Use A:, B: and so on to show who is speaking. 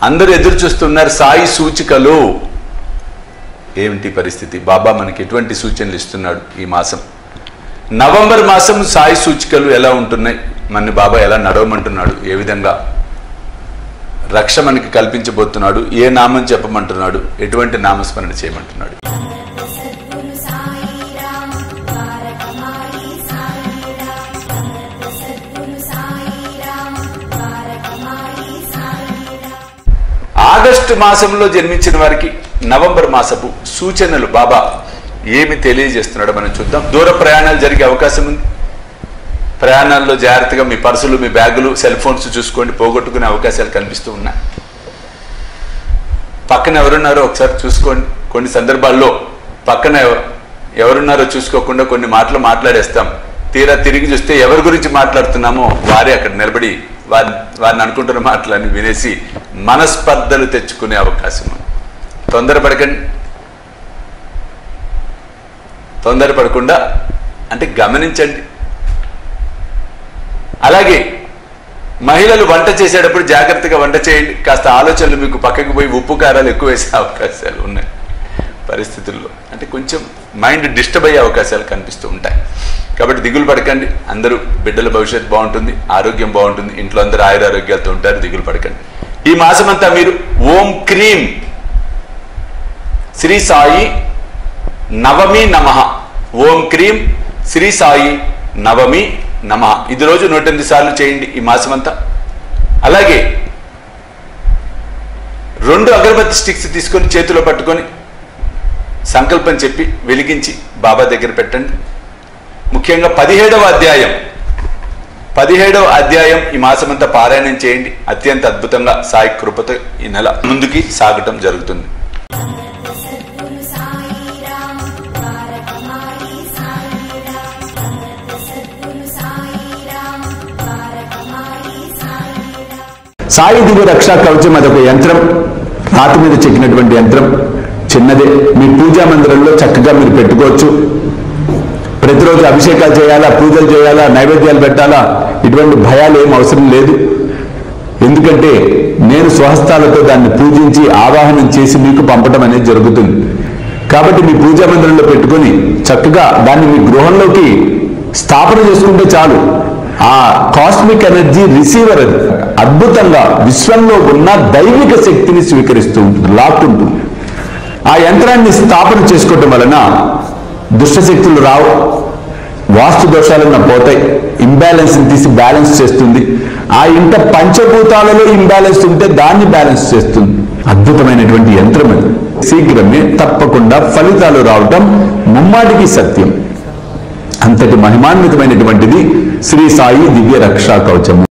A: అందరూ ఎదురు చూస్తున్నారు సాయి సూచికలు ఏమిటి పరిస్థితి బాబా మనకి ఎటువంటి సూచనలు ఇస్తున్నాడు ఈ మాసం నవంబర్ మాసం సాయి సూచికలు ఎలా ఉంటున్నాయి మన బాబా ఎలా నడవమంటున్నాడు ఏ విధంగా రక్ష మనకి కల్పించబోతున్నాడు ఏ నామం చెప్పమంటున్నాడు ఎటువంటి నామస్మరణ చేయమంటున్నాడు
B: సద్గురు సాయి రామ్ ద్వారకమాయి సాయి రామ్ సద్గురు సాయి రామ్ ద్వారకమాయి సాయి రామ్
A: ఆగస్టు మాసంలో జన్మించిన వారికి నవంబర్ మాసపు సూచనలు బాబా ఏమి తెలియజేస్తున్నాడో మనం చూద్దాం దూర ప్రయాణాలు జరిగే అవకాశం ఉంది ప్రయాణాల్లో జాగ్రత్తగా మీ పర్సులు మీ బ్యాగులు సెల్ ఫోన్స్ చూసుకోండి పోగొట్టుకునే అవకాశాలు కనిపిస్తూ ఉన్నాయి పక్కన ఎవరున్నారో ఒకసారి చూసుకోండి కొన్ని సందర్భాల్లో పక్కన ఎవ- ఎవరున్నారో చూసుకోకుండా కొన్ని మాటలు మాట్లాడేస్తాం తీరా తిరిగి చూస్తే ఎవరి గురించి మాట్లాడుతున్నామో వారే అక్కడ నిలబడి వారి వారిని అనుకుంటున్న మాటలన్నీ వినేసి మనస్పర్ధలు తెచ్చుకునే అవకాశం ఉంది తొందరపడకండి తొందరపడకుండా అంటే గమనించండి అలాగే మహిళలు వంట చేసేటప్పుడు జాగ్రత్తగా వంట చేయండి కాస్త ఆలోచనలు మీకు పక్కకు పోయి ఉప్పు కారాలు ఎక్కువ వేసే అవకాశాలు ఉన్నాయి పరిస్థితుల్లో అంటే కొంచెం మైండ్ డిస్టర్బ్ అయ్యే అవకాశాలు కనిపిస్తూ ఉంటాయి కాబట్టి దిగులు పడకండి అందరూ బిడ్డల భవిష్యత్తు బాగుంటుంది ఆరోగ్యం బాగుంటుంది ఇంట్లో అందరూ ఆయురారోగ్యాలతో ఉంటారు దిగులు పడకండి ఈ మాసమంతా మీరు ఓం క్రీం శ్రీ సాయి నవమి నమ ఓం క్రీం శ్రీ సాయి నవమి నమ ఇది రోజు నూట ఎనిమిది సార్లు చేయండి ఈ మాసమంతా అలాగే రెండు అగరబత్తి స్టిక్స్ తీసుకొని చేతిలో పట్టుకొని సంకల్పం చెప్పి వెలిగించి బాబా దగ్గర పెట్టండి ముఖ్యంగా పదిహేడవ అధ్యాయం పదిహేడవ అధ్యాయం ఈ మాసమంతా పారాయణం చేయండి అత్యంత అద్భుతంగా సాయి కృపతో ఈ నెల ముందుకి సాగటం జరుగుతుంది
B: సద్గురు సాయి రామ్ ద్వారకమాయి సాయి రామ్ సద్గురు సాయి రామ్ ద్వారకమాయి సాయి రామ్
C: సాయి దివ్య రక్షా కవచం అదొక యంత్రం రాతి మీద చెక్కినటువంటి యంత్రం చిన్నదే మీ పూజా మందిరంలో చక్కగా మీరు పెట్టుకోవచ్చు ప్రతిరోజు అభిషేకాలు చేయాలా పూజలు చేయాలా నైవేద్యాలు పెట్టాలా ఇటువంటి భయాలు ఏం అవసరం లేదు ఎందుకంటే నేను స్వహస్తాలతో దాన్ని పూజించి ఆవాహనం చేసి మీకు పంపడం అనేది జరుగుతుంది కాబట్టి మీ పూజా మందిరంలో పెట్టుకొని చక్కగా దాన్ని మీ గృహంలోకి స్థాపన చేసుకుంటే చాలు ఆ కాస్మిక్ ఎనర్జీ రిసీవర్ అది అద్భుతంగా విశ్వంలో ఉన్న దైవిక శక్తిని స్వీకరిస్తూ ఉంటుంది లాక్కుంటుంది ఆ యంత్రాన్ని స్థాపన చేసుకోవటం వలన దుష్టశక్తులు రావు వాస్తు దోషాలన్న పోతాయి ఇంబ్యాలెన్స్ తీసి బ్యాలెన్స్ చేస్తుంది ఆ ఇంట పంచభూతాలలో ఇంబ్యాలెన్స్ ఉంటే దాన్ని బ్యాలెన్స్ చేస్తుంది అద్భుతమైనటువంటి యంత్రం అది శీఘ్రమే తప్పకుండా ఫలితాలు రావటం ముమ్మాటికి సత్యం అంతటి మహిమాన్వితమైనటువంటిది శ్రీ సాయి దివ్య రక్షా కవచము